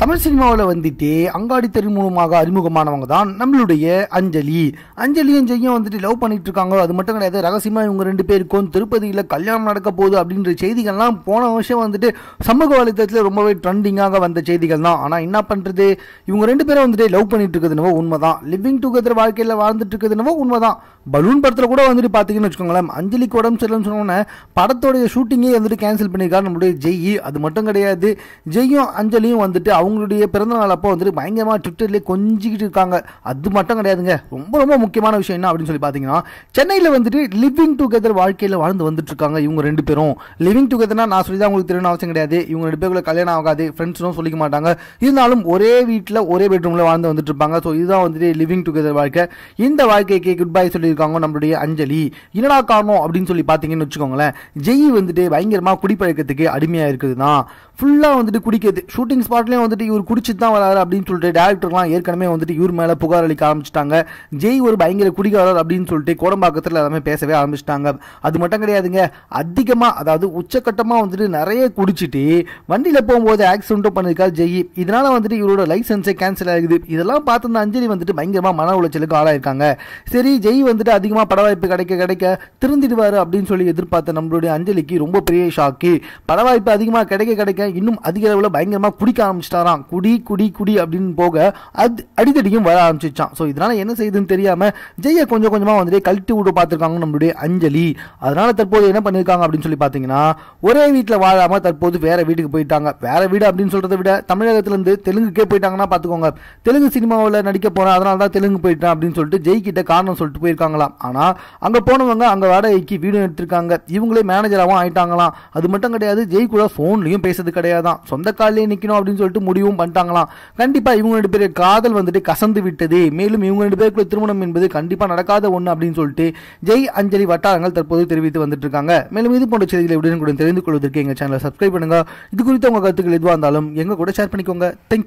தமிழ் சினிமாவில் வந்துட்டு அங்காடி தெரு மூலமாக அறிமுகமானவங்க தான் நம்மளுடைய அஞ்சலி அஞ்சலியும் ஜெய்யும் வந்துட்டு லவ் பண்ணிட்டு இருக்காங்க அது மட்டும் கிடையாது ரகசியமா இவங்க ரெண்டு பேருக்கும் திருப்பதியில் கல்யாணம் நடக்க போகுது அப்படின்ற செய்திகள்லாம் போன வருஷம் வந்துட்டு சமூக வலைத்தளத்தில் ரொம்பவே ட்ரெண்டிங்காக வந்த செய்திகள் தான் ஆனால் என்ன பண்ணுறது இவங்க ரெண்டு பேரும் வந்துட்டு லவ் பண்ணிட்டு இருக்கிறதுனவோ உண்மைதான் லிவிங் டுகெதர் வாழ்க்கையில் வாழ்ந்துட்டு இருக்கிறதுனவோ உண்மைதான் பலூன் படத்தில் கூட வந்துட்டு பார்த்தீங்கன்னு வச்சுக்கோங்களேன் அஞ்சலிக்கு உடம்பு சரியில்லைன்னு சொன்னோன்னே படத்தோடைய ஷூட்டிங்கே வந்துட்டு கேன்சல் பண்ணியிருக்காரு நம்மளுடைய ஜெய் அது மட்டும் கிடையாது ஜெய்யும் அஞ்சலியும் வந்துட்டு அவங்களுடைய பிறந்தநாள் அப்போ வந்துட்டு பயங்கரமாக ட்விட்டர்லேயே கொஞ்சிக்கிட்டு இருக்காங்க அது மட்டும் கிடையாதுங்க ரொம்ப ரொம்ப முக்கியமான விஷயம் என்ன அப்படின்னு சொல்லி பார்த்தீங்கன்னா சென்னையில் வந்துட்டு லிவிங் டுகெதர் வாழ்க்கையில் வாழ்ந்து வந்துட்டு இருக்காங்க இவங்க ரெண்டு பேரும் லிவிங் டுகெதர்னா நான் சொல்லி தான் உங்களுக்கு தெரியணும் அவசியம் கிடையாது இவங்க ரெண்டு பேருக்குள்ள கல்யாணம் ஆகாது ஃப்ரெண்ட்ஸும் சொல்லிக்க மாட்டாங்க இருந்தாலும் ஒரே வீட்டில் ஒரே பெட்ரூமில் வாழ்ந்து வந்துட்டு இருப்பாங்க ஸோ இதுதான் வந்துட்டு லிவிங் டுகெதர் வாழ்க்கை இந்த வாழ்க்கைக்கு குட் பை சொல்லியிருக்காங்க நம்மளுடைய அஞ்சலி என்னடா காரணம் அப்படின்னு சொல்லி பார்த்தீங்கன்னு வச்சுக்கோங்களேன் ஜெய் வந்துட்டு பயங்கரமாக குடிப்பழக்கத்துக்கு அடிமையாக இருக்குது தான் ஃபுல்லாக வந்துட்டு குடிக்கிறது ஷூட்டிங் ஸ்பாட்லேயும் வந்துட்டு இவர் குடிச்சிட்டு தான் வராரு அப்படின்னு சொல்லிட்டு டேரக்டர்லாம் ஏற்கனவே வந்துட்டு இவர் மேலே புகார் அளிக்க ஆரம்பிச்சிட்டாங்க ஜெய் ஒரு பயங்கர குடிகாரர் அப்படின்னு சொல்லிட்டு கோடம்பாக்கத்தில் எல்லாமே பேசவே ஆரம்பிச்சிட்டாங்க அது மட்டும் கிடையாதுங்க அதிகமாக அதாவது உச்சக்கட்டமாக வந்துட்டு நிறைய குடிச்சிட்டு வண்டியில் போகும்போது ஆக்சிடென்ட்டும் பண்ணியிருக்காரு ஜெய் இதனால வந்துட்டு இவரோட லைசன்ஸே கேன்சல் ஆகுது இதெல்லாம் பார்த்து அந்த அஞ்சலி வந்துட்டு பயங்கரமாக மன உளைச்சலுக்கு ஆளாயிருக்காங்க சரி ஜெய் வந்துட்டு அதிகமாக பட வாய்ப்பு கிடைக்க கிடைக்க திருந்திடுவார் அப்படின்னு சொல்லி எதிர்பார்த்த நம்மளுடைய அஞ்சலிக்கு ரொம்ப பெரிய ஷாக்கு பட வாய்ப்பு அதிகமாக கிடைக்க கிடைக்க இன்னும் அதிக அளவில் பயங்கரமாக குடிக்க ஆரம்பிச்சிட்டாராம் குடி குடி குடி அப்படின்னு போக அது அடித்தடியும் வர ஆரம்பிச்சிச்சான் ஸோ இதனால என்ன செய்யுதுன்னு தெரியாம ஜெய்யை கொஞ்சம் கொஞ்சமாக வந்துட்டு கழட்டி விட்டு பார்த்துருக்காங்க நம்மளுடைய அஞ்சலி அதனால தற்போது என்ன பண்ணியிருக்காங்க அப்படின்னு சொல்லி பார்த்தீங்கன்னா ஒரே வீட்டில் வாழாம தற்போது வேற வீட்டுக்கு போயிட்டாங்க வேற வீடு அப்படின்னு சொல்றதை விட தமிழகத்திலேருந்து தெலுங்குக்கே போயிட்டாங்கன்னா பார்த்துக்கோங்க தெலுங்கு சினிமாவில் நடிக்க போறேன் அதனால தான் தெலுங்கு போயிட்டேன் அப்படின்னு சொல்லிட்டு ஜெய் கிட்ட காரணம் சொல்லிட்டு போயிருக்காங்களாம் ஆனால் அங்கே போனவங்க அங்கே வாடகைக்கு வீடு எடுத்திருக்காங்க இவங்களே மேனேஜராகவும் ஆயிட்டாங்களாம் அது மட்டும் கிடையாது ஜெய் கூட ஃபோன்லையும் பேசுறது கிடையாதான் சொந்த காலிலே நிற்கணும் அப்படின்னு சொல்லிட்டு முடிவும் பண்ணிட்டாங்களாம் கண்டிப்பாக இவங்க ரெண்டு பேர் காதல் வந்துட்டு கசந்து விட்டது மேலும் இவங்க ரெண்டு பேருக்குள்ள திருமணம் என்பது கண்டிப்பாக நடக்காத ஒன்று அப்படின்னு சொல்லிட்டு ஜெய் அஞ்சலி வட்டாரங்கள் தற்போது தெரிவித்து வந்துட்டு இருக்காங்க மேலும் இது போன்ற செய்திகளை உடனுக்குடன் தெரிந்து கொள்வதற்கு எங்கள் சேனலை சப்ஸ்கிரைப் பண்ணுங்க இது குறித்த உங்கள் கருத்துக்கள் எதுவாக இருந்தாலும் எங்க கூட ஷேர் பண்ணிக்கோங்க தேங்க்யூ